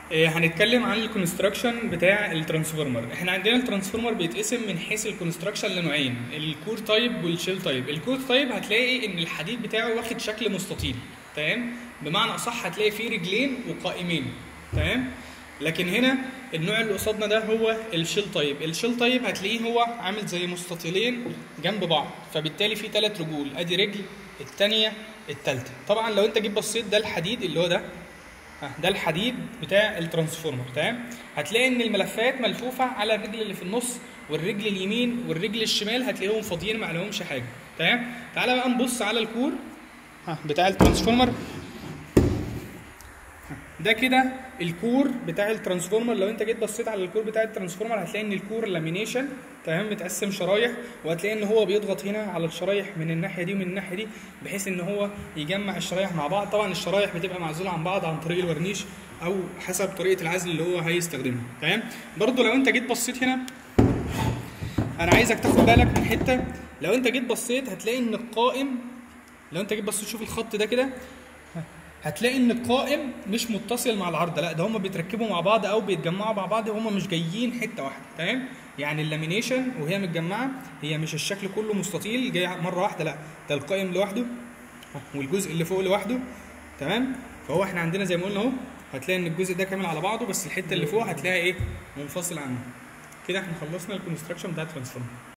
إيه، هنتكلم عن الكونستراكشن بتاع الترانسفورمر احنا عندنا الترانسفورمر بيتقسم من حيث الكونستراكشن لنوعين الكور تايب والشيل تايب الكور تايب هتلاقي ان الحديد بتاعه واخد شكل مستطيل تمام بمعنى اصح هتلاقي فيه رجلين وقائمين تمام لكن هنا النوع اللي قصادنا ده هو الشيل تايب الشيل تايب هتلاقيه هو عامل زي مستطيلين جنب بعض فبالتالي فيه ثلاث رجول ادي رجل الثانيه الثالثه طبعا لو انت جيت بصيت ده الحديد اللي هو ده آه، ده الحديد بتاع الترانسفورمر تمام هتلاقي ان الملفات ملفوفه على الرجل اللي في النص والرجل اليمين والرجل الشمال هتلاقيهم فاضيين ما عليهمش حاجه تمام تعالى بقى نبص على الكور ها، بتاع الترانسفورمر ده كده الكور بتاع الترانسفورمر لو انت جيت بصيت على الكور بتاع الترانسفورمر هتلاقي ان الكور لامينيشن تمام متقسم شرايح وهتلاقي ان هو بيضغط هنا على الشرايح من الناحيه دي ومن الناحيه دي بحيث ان هو يجمع الشرايح مع بعض طبعا الشرايح بتبقى معزوله عن بعض عن طريق الورنيش او حسب طريقه العزل اللي هو هيستخدمها تمام برضو لو انت جيت بصيت هنا انا عايزك تاخد بالك من حته لو انت جيت بصيت هتلاقي ان القائم لو انت جيت بصيت شوف الخط ده كده هتلاقي ان القائم مش متصل مع العرض لا ده هم بيتركبوا مع بعض او بيتجمعوا مع بعض هم مش جايين حته واحده تمام يعني اللامينيشن وهي متجمعه هي مش الشكل كله مستطيل جاي مره واحده لا ده القائم لوحده والجزء اللي فوق لوحده تمام فهو احنا عندنا زي ما قلنا اهو هتلاقي ان الجزء ده كامل على بعضه بس الحته اللي فوق هتلاقيها ايه منفصل عنه كده احنا خلصنا الكونستراكشن بتاع الترانسفورمر